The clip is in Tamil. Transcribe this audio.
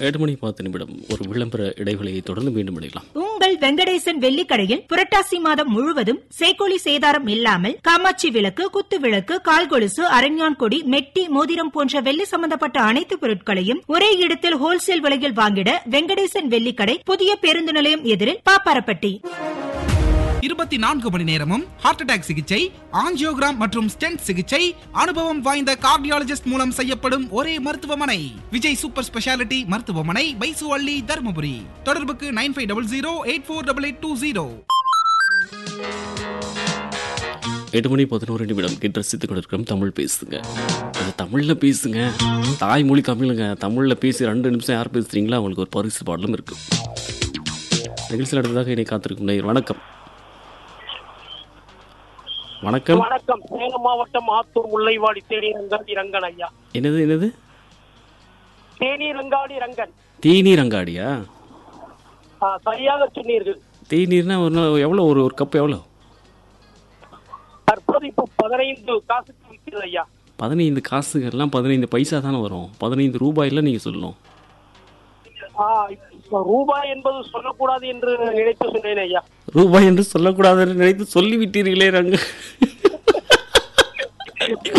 எட்டு மணி பத்து நிமிடம் ஒரு விளம்பர இடைவெளியை தொடர்ந்து மீண்டும் இணையலாம் உங்கள் வெங்கடேசன் வெள்ளிக்கடையில் புரட்டாசி மாதம் முழுவதும் சேக்கோலி சேதாரம் இல்லாமல் காமாட்சி விளக்கு குத்து விளக்கு கால் கொலுசு அரஞ்ஞான் கொடி மெட்டி மோதிரம் போன்ற வெள்ளி சம்பந்தப்பட்ட அனைத்து பொருட்களையும் ஒரே இடத்தில் ஹோல்சேல் விலையில் வாங்கிட வெங்கடேசன் வெள்ளிக்கடை புதிய பேருந்து நிலையம் எதிரில் பாப்பாரப்பட்டி இருபத்தி நான்கு மணி நேரமும் ஹார்ட் அட்டாக் சிகிச்சை ஆஞ்சியோகிராம் மற்றும் ஸ்டென்ட் சிகிச்சை அனுபவம் வாய்ந்த கார்டியாலஜிஸ்ட் மூலம் செய்யப்படும் ஒரே மருத்துவமனை விஜய் சூப்பர் ஸ்பெஷாலிட்டி மருத்துவமனை பைசு அள்ளி தருமபுரி தொடர்புக்கு nine five double zero eight four double eight two zero எட்டு மணி பதினோரு நிமிடம் கிட்ட ரசித்துக் கொண்டிருக்கிறோம் தமிழ் பேசுங்க அது தமிழில் பேசுங்க தாய்மொழி தமிழுங்க தமிழில் பேசி ரெண்டு நிமிஷம் யார் பேசுறீங்களோ அவங்களுக்கு ஒரு பரிசு பாடலும் இருக்கு நிகழ்ச்சியில் அடுத்ததாக இணை காத்திருக்கும் நேயர் வணக்கம் வணக்கம் வணக்கம் சேலம் மாவட்டம் ஆத்தூர் முல்லைவாடி தேனீரங்காடி ரங்கன் ஐயா என்னது என்னது தேனீரங்காடி ரங்கன் தேநீர் அங்காடியா ஆ, சரியாக சொன்னீர்கள் தேநீர்னா ஒரு நாள் எவ்வளோ ஒரு ஒரு கப் எவ்வளோ தற்போது இப்போ பதினைந்து காசுக்கு விற்கிறது ஐயா பதினைந்து காசுகள்லாம் பதினைந்து பைசா தானே வரும் பதினைந்து ரூபாயில் நீங்கள் சொல்லணும் ஆ, இப்போ ரூபாய் என்பது சொல்லக்கூடாது என்று நினைத்து சொன்னேன் ஐயா ரூபாய் என்று சொல்லக்கூடாது என்று நினைத்து சொல்லிவிட்டீர்களே ரங்க